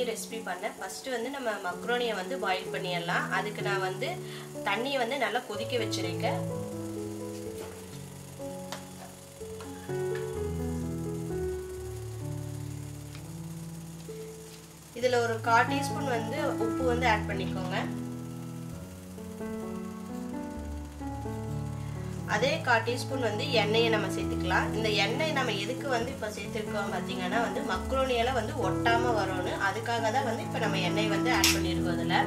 recipe பண்ணேன் first வந்து நம்ம மக்ரோனியை வந்து பாயில் பண்ணிடலாம் அதுக்கு நான் வந்து தண்ணியை வந்து நல்லா கொதிக்க வச்சுருக்கேன் இதில் ஒரு கால் டீஸ்பூன் வந்து உப்பு வந்து ஆட் பண்ணிக்கோங்க அதே கால் டீஸ்பூன் வந்து எண்ணெயை நம்ம சேர்த்துக்கலாம் இந்த எண்ணெய் நம்ம எதுக்கு வந்து இப்போ சேர்த்துருக்கோம் பார்த்தீங்கன்னா வந்து மக்ரோனியெல்லாம் வந்து ஒட்டாமல் வரணும் அதுக்காக தான் வந்து இப்போ நம்ம எண்ணெய் வந்து ஆட் பண்ணியிருக்கோம் இதில்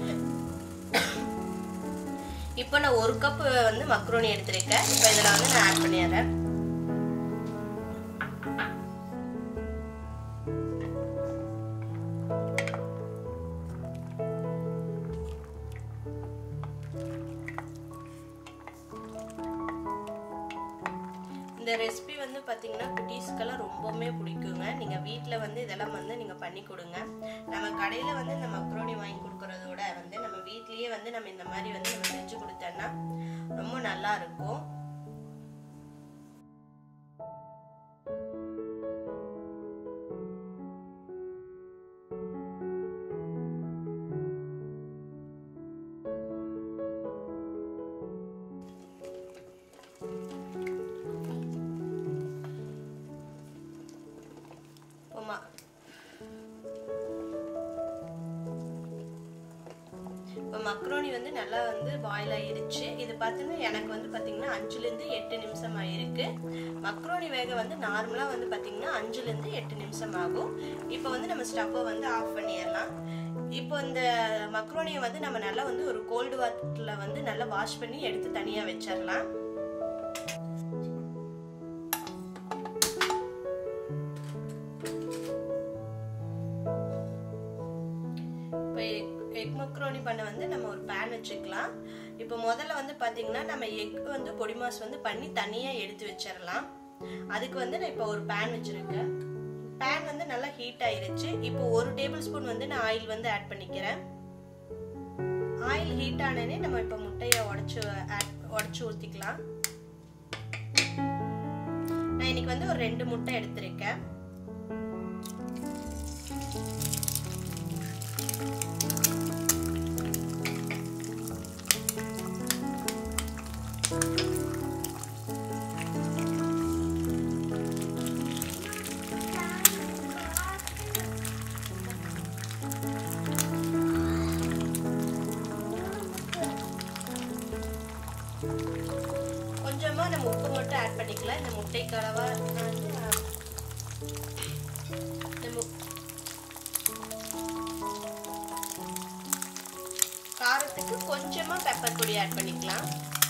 இப்போ நான் ஒரு கப் வந்து மக்ரோனி எடுத்திருக்கேன் இப்போ இதில் வந்து நான் ஆட் பண்ணிடுறேன் இந்த ரெசிபி வந்து பார்த்தீங்கன்னா குட்டீஸ்க்கெல்லாம் ரொம்பவுமே பிடிக்குங்க நீங்கள் வீட்டில் வந்து இதெல்லாம் வந்து நீங்கள் பண்ணி கொடுங்க நம்ம கடையில் வந்து இந்த மக்ரோனி வாங்கி கொடுக்குறதோட வந்து நம்ம வீட்லேயே வந்து நம்ம இந்த மாதிரி வந்து நம்ம செஞ்சு கொடுத்தோன்னா ரொம்ப நல்லா இருக்கும் ஆமா இப்போ மக்ரோனி வந்து நல்லா வந்து பாயில் ஆயிருச்சு இது பார்த்தீங்கன்னா எனக்கு வந்து பார்த்தீங்கன்னா அஞ்சுலேருந்து எட்டு நிமிஷம் ஆயிருக்கு மக்ரோனி வேக வந்து நார்மலாக வந்து பார்த்தீங்கன்னா அஞ்சுலேருந்து எட்டு நிமிஷம் ஆகும் இப்போ வந்து நம்ம ஸ்டவ்வை வந்து ஆஃப் பண்ணிடலாம் இப்போ இந்த மக்ரோனியை வந்து நம்ம நல்லா வந்து ஒரு கோல்டு வாட்டரில் வந்து நல்லா வாஷ் பண்ணி எடுத்து தனியாக வச்சிடலாம் இப்போ எக் மக்ரோனி பண்ண வந்து நம்ம ஒரு பேன் வச்சுக்கலாம் இப்போ முதல்ல வந்து பார்த்தீங்கன்னா நம்ம எக் வந்து பொடி மாஸ் வந்து பண்ணி தனியாக எடுத்து வச்சிடலாம் அதுக்கு வந்து நான் இப்போ ஒரு பேன் வச்சுருக்கேன் பேன் வந்து நல்லா ஹீட் ஆயிருச்சு இப்போ ஒரு டேபிள் ஸ்பூன் வந்து நான் ஆயில் வந்து ஆட் பண்ணிக்கிறேன் ஆயில் ஹீட் ஆனனே நம்ம இப்போ முட்டையை உடச்சி ஆட் உடச்சி ஊற்றிக்கலாம் நான் இன்னைக்கு வந்து ஒரு ரெண்டு முட்டை எடுத்திருக்கேன் கொஞ்சமா நம்ம உப்பு மட்டும் ஆட் பண்ணிக்கலாம் இந்த முட்டை கலவா காரத்துக்கு கொஞ்சமா பெப்பர் பொடி ஆட் பண்ணிக்கலாம்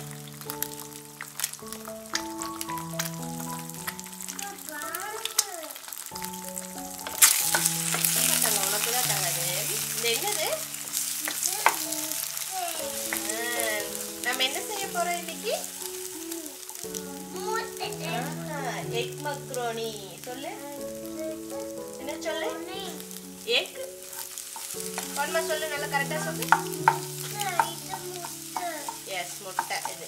உனக்கு தான் தங்காது இந்த என்னது நம்ம என்ன செய்ய போறோம் இன்னைக்கு எக் மக்ரோனி சொல்லு என்ன சொல்லு எக் ஒன்மா சொல்லு நல்லா கரெக்டா சொல்லு எஸ் முட்டை இது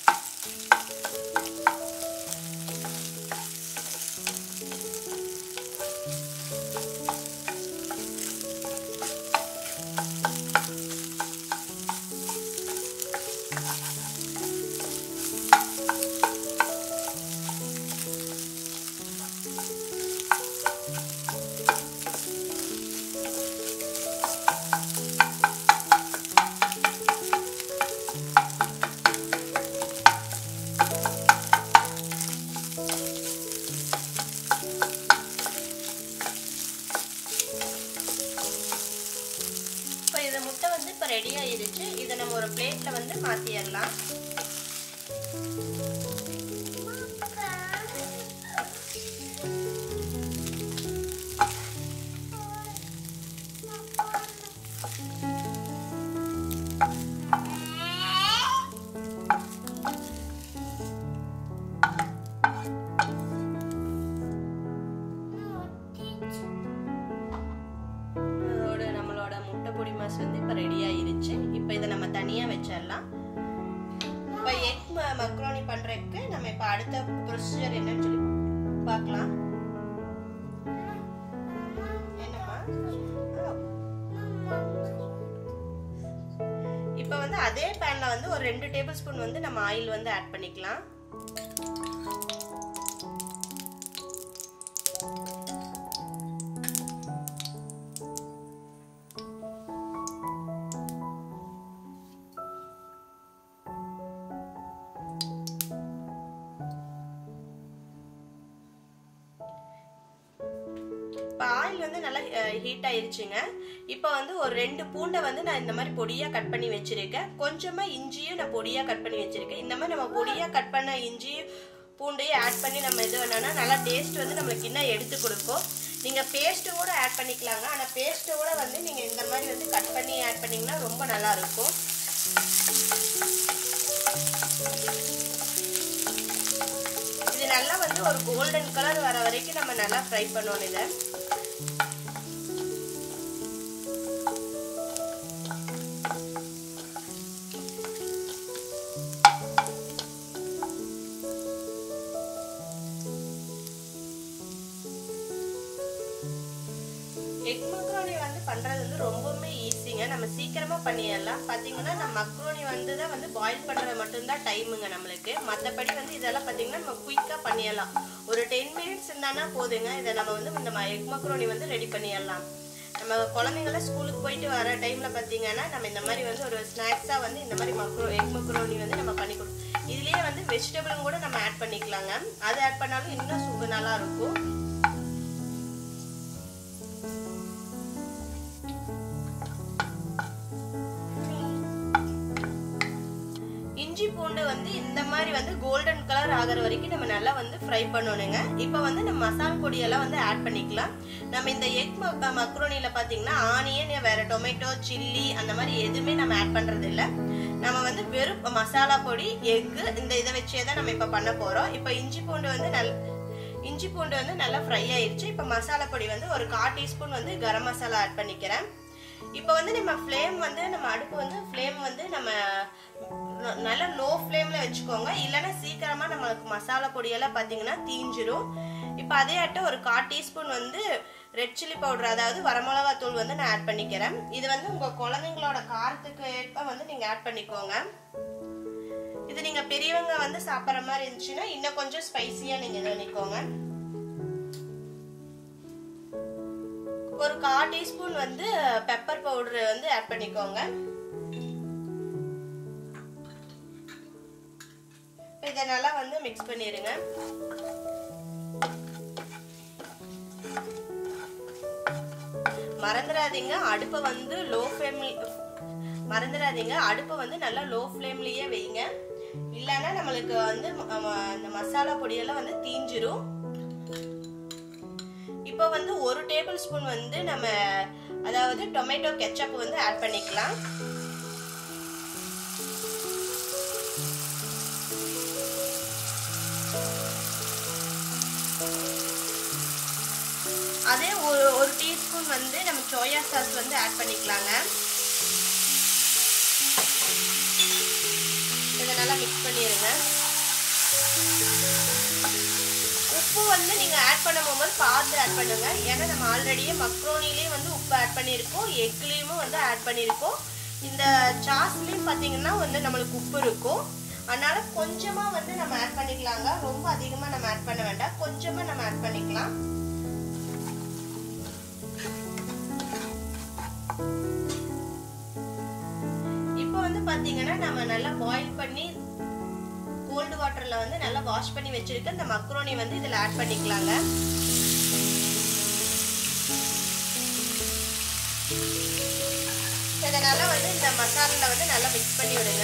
இப்போ இந்த முட்டை வந்து இப்போ ரெடி ஆயிருச்சு இதை நம்ம ஒரு பிளேட்ல வந்து மாத்திடலாம் அதோட நம்மளோட முட்டை பொடி மாஸ் வந்து இப்போ ரெடி ஆயிருச்சு இப்போ இதை நம்ம தனியாக வச்சிடலாம் இப்போ எக் மக்ரோனி பண்ணுறதுக்கு நம்ம இப்போ அடுத்த ப்ரொசீஜர் என்னன்னு சொல்லி பார்க்கலாம் என்னம்மா ஆ அதே பேனில் வந்து ஒரு ரெண்டு டேபிள் ஸ்பூன் வந்து நம்ம ஆயில் வந்து ஆட் பண்ணிக்கலாம் இப்போ ஆயில் வந்து நல்லா ஹீட் ஆயிருச்சுங்க இப்போ வந்து ஒரு ரெண்டு பூண்டை வந்து நான் இந்த மாதிரி பொடியாக கட் பண்ணி வச்சிருக்கேன் கொஞ்சமாக இஞ்சியும் நான் பொடியாக கட் பண்ணி வச்சிருக்கேன் இந்த மாதிரி நம்ம பொடியாக கட் பண்ண இஞ்சி பூண்டையும் ஆட் பண்ணி நம்ம இது வேணோம்னா நல்லா டேஸ்ட் வந்து நம்மளுக்கு இன்னும் எடுத்து கொடுக்கும் நீங்கள் பேஸ்ட்டு கூட ஆட் பண்ணிக்கலாங்க ஆனால் பேஸ்ட்டு கூட வந்து நீங்கள் இந்த மாதிரி வந்து கட் பண்ணி ஆட் பண்ணிங்கன்னா ரொம்ப நல்லா இருக்கும் இது நல்லா வந்து ஒரு கோல்டன் கலர் வர வரைக்கும் நம்ம நல்லா ஃப்ரை பண்ணணும் இதை எக் மக்ரோனி வந்து பண்றது வந்து ரொம்பவுமே ஈஸிங்க நம்ம சீக்கிரமா பண்ணிடலாம் பாத்தீங்கன்னா நம்ம மக்ரோனி வந்து தான் வந்து பாயில் பண்றது மட்டும்தான் டைமுங்க நம்மளுக்கு மற்றபடி வந்து இதெல்லாம் பாத்தீங்கன்னா நம்ம குயிக்கா பண்ணிடலாம் ஒரு டென் மினிட்ஸ் இருந்தானா போதுங்க இதை நம்ம வந்து இந்த எக் மக்ரோனி வந்து ரெடி பண்ணிடலாம் நம்ம குழந்தைங்களாம் ஸ்கூலுக்கு போயிட்டு வர டைம்ல பாத்தீங்கன்னா நம்ம இந்த மாதிரி வந்து ஒரு ஸ்நாக்ஸா வந்து இந்த மாதிரி மக்ரோ எக் மக்ரோனி வந்து நம்ம பண்ணி கொடுப்போம் இதுலயே வந்து வெஜிடபிளும் கூட நம்ம ஆட் பண்ணிக்கலாங்க அது ஆட் பண்ணாலும் இன்னும் சூப்பர் நல்லா இருக்கும் இஞ்சி பூண்டு வந்து இந்த மாதிரி வந்து கோல்டன் கலர் ஆகிற வரைக்கும் நம்ம நல்லா வந்து ஃப்ரை பண்ணணுங்க இப்போ வந்து நம்ம மசால் பொடியெல்லாம் வந்து ஆட் பண்ணிக்கலாம் நம்ம இந்த எக் மக்ரோனில பார்த்தீங்கன்னா ஆனியன் வேற டொமேட்டோ சில்லி அந்த மாதிரி எதுவுமே நம்ம ஆட் பண்றது இல்லை நம்ம வந்து வெறும் மசாலா பொடி எக்கு இந்த இதை வச்சே தான் நம்ம இப்போ பண்ண போறோம் இப்போ இஞ்சி பூண்டு வந்து நல் இஞ்சி பூண்டு வந்து நல்லா ஃப்ரை ஆயிடுச்சு இப்போ மசாலா பொடி வந்து ஒரு கால் டீஸ்பூன் வந்து கரம் மசாலா ஆட் பண்ணிக்கிறேன் இப்போ வந்து நம்ம ஃப்ளேம் வந்து நம்ம அடுப்பு வந்து ஃப்ளேம் வந்து நம்ம நல்லா லோ ஃப்ளேம்ல வச்சுக்கோங்க இல்லைன்னா சீக்கிரமா நம்மளுக்கு மசாலா பொடியெல்லாம் பார்த்தீங்கன்னா தீஞ்சிரும் இப்போ அதே ஆட்ட ஒரு கால் டீஸ்பூன் வந்து ரெட் சில்லி பவுடர் அதாவது வரமிளகா தூள் வந்து நான் ஆட் பண்ணிக்கிறேன் இது வந்து உங்க குழந்தைங்களோட காரத்துக்கு ஏற்ப வந்து நீங்க ஆட் பண்ணிக்கோங்க இது நீங்க பெரியவங்க வந்து சாப்பிட்ற மாதிரி இருந்துச்சுன்னா இன்னும் கொஞ்சம் ஸ்பைசியா நீங்க இது பண்ணிக்கோங்க ஒரு கால் டீஸ்பூன் வந்து பெப்பர் பவுடர் வந்து ஆட் பண்ணிக்கோங்க இதை நல்லா வந்து மிக்ஸ் பண்ணிடுங்க மறந்துடாதீங்க அடுப்பை வந்து லோ ஃப்ளேம் மறந்துடாதீங்க அடுப்பை வந்து நல்லா லோ ஃப்ளேம்லயே வைங்க இல்லைன்னா நம்மளுக்கு வந்து அந்த மசாலா பொடியெல்லாம் வந்து தீஞ்சிரும் இப்போ வந்து ஒரு டேபிள் ஸ்பூன் வந்து நம்ம அதாவது டொமேட்டோ கெச்சப் வந்து ஆட் பண்ணிக்கலாம் அதே ஒரு ஒரு டீஸ்பூன் வந்து நம்ம சோயா சாஸ் வந்து ஆட் பண்ணிக்கலாங்க இதை நல்லா மிக்ஸ் பண்ணிடுங்க உப்பு வந்து நீங்க ஆட் பண்ணும் போது பார்த்து ஆட் பண்ணுங்க ஏன்னா நம்ம ஆல்ரெடியே மக்ரோனிலேயே வந்து உப்பு ஆட் பண்ணியிருக்கோம் எக்லேயும் வந்து ஆட் பண்ணியிருக்கோம் இந்த சாஸ்லேயும் பார்த்தீங்கன்னா வந்து நம்மளுக்கு உப்பு இருக்கும் அதனால கொஞ்சமா வந்து நம்ம ஆட் பண்ணிக்கலாங்க ரொம்ப அதிகமா நம்ம ஆட் பண்ண வேண்டாம் கொஞ்சமா நம்ம ஆட் பண்ணிக்கலாம் இப்போ வந்து பாத்தீங்கன்னா நம்ம நல்லா பாயில் பண்ணி கோல்டு வாட்டர்ல வந்து நல்லா வாஷ் பண்ணி வச்சிருக்க இந்த மக்ரோனி வந்து இதுல ஆட் பண்ணிக்கலாங்க இதனால வந்து இந்த மசாலால வந்து நல்லா மிக்ஸ் பண்ணி விடுங்க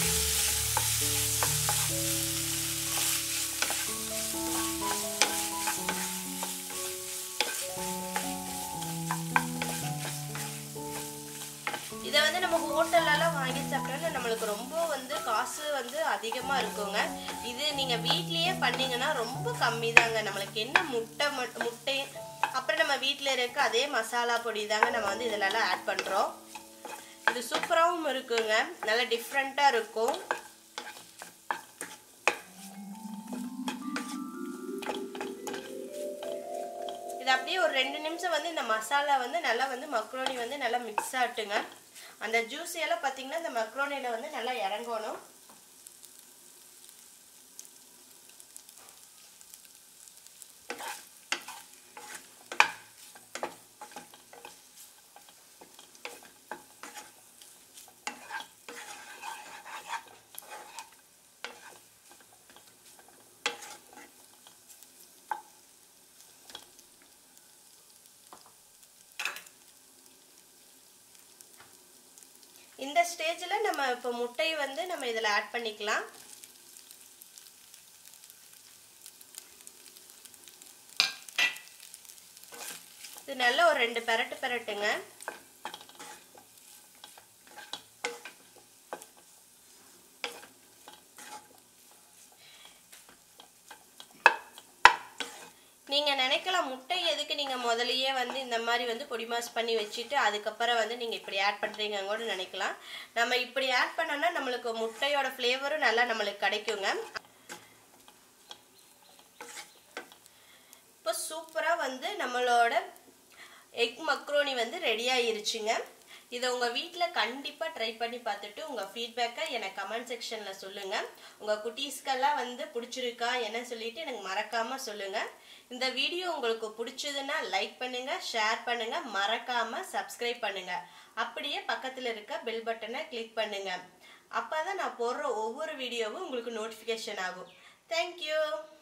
இதை வந்து நம்ம ஹோட்டல்லலாம் வாங்கி சாப்பிட்டோம்னா நம்மளுக்கு ரொம்ப வந்து காசு வந்து அதிகமாக இருக்குங்க இது நீங்கள் வீட்லேயே பண்ணீங்கன்னா ரொம்ப கம்மி தாங்க நம்மளுக்கு என்ன முட்டை முட்டை அப்புறம் நம்ம வீட்டில் இருக்க அதே மசாலா பொடி தாங்க நம்ம வந்து இதிலலாம் ஆட் பண்ணுறோம் இது சூப்பராகவும் இருக்குங்க நல்லா டிஃப்ரெண்ட்டாக இருக்கும் இதை அப்படியே ஒரு ரெண்டு நிமிஷம் வந்து இந்த மசாலா வந்து நல்லா வந்து மக்ரோனி வந்து நல்லா மிக்ஸ் ஆட்டுங்க அந்த ஜூஸ் எல்லாம் பார்த்தீங்கன்னா இந்த மக்ரோனியில் வந்து நல்லா இறங்கணும் இந்த ஸ்டேஜில் நம்ம இப்போ முட்டையை வந்து நம்ம இதில் ஆட் பண்ணிக்கலாம் இது நல்லா ஒரு ரெண்டு பெரட்டு பெரட்டுங்க நீங்கள் நினைக்கலாம் முட்டை எதுக்கு நீங்கள் முதலையே வந்து இந்த மாதிரி வந்து பொடி மாஸ் பண்ணி வச்சுட்டு அதுக்கப்புறம் வந்து நீங்கள் இப்படி ஆட் பண்ணுறீங்க கூட நினைக்கலாம் நம்ம இப்படி ஆட் பண்ணோம்னா நம்மளுக்கு முட்டையோட ஃப்ளேவரும் நல்லா நம்மளுக்கு கிடைக்குங்க இப்போ சூப்பராக வந்து நம்மளோட எக் மக்ரோனி வந்து ரெடி ஆயிருச்சுங்க இதை உங்கள் வீட்டில் கண்டிப்பாக ட்ரை பண்ணி பார்த்துட்டு உங்கள் ஃபீட்பேக்கை எனக்கு கமெண்ட் செக்ஷனில் சொல்லுங்கள் உங்கள் குட்டீஸ்க்கெல்லாம் வந்து பிடிச்சிருக்கா என்ன சொல்லிட்டு எனக்கு மறக்காமல் சொல்லுங்கள் இந்த வீடியோ உங்களுக்கு பிடிச்சதுன்னா லைக் பண்ணுங்கள் ஷேர் பண்ணுங்கள் மறக்காமல் சப்ஸ்கிரைப் பண்ணுங்கள் அப்படியே பக்கத்தில் இருக்க பெல் பட்டனை கிளிக் பண்ணுங்கள் அப்போ தான் நான் போடுற ஒவ்வொரு வீடியோவும் உங்களுக்கு நோட்டிஃபிகேஷன் ஆகும் தேங்க்யூ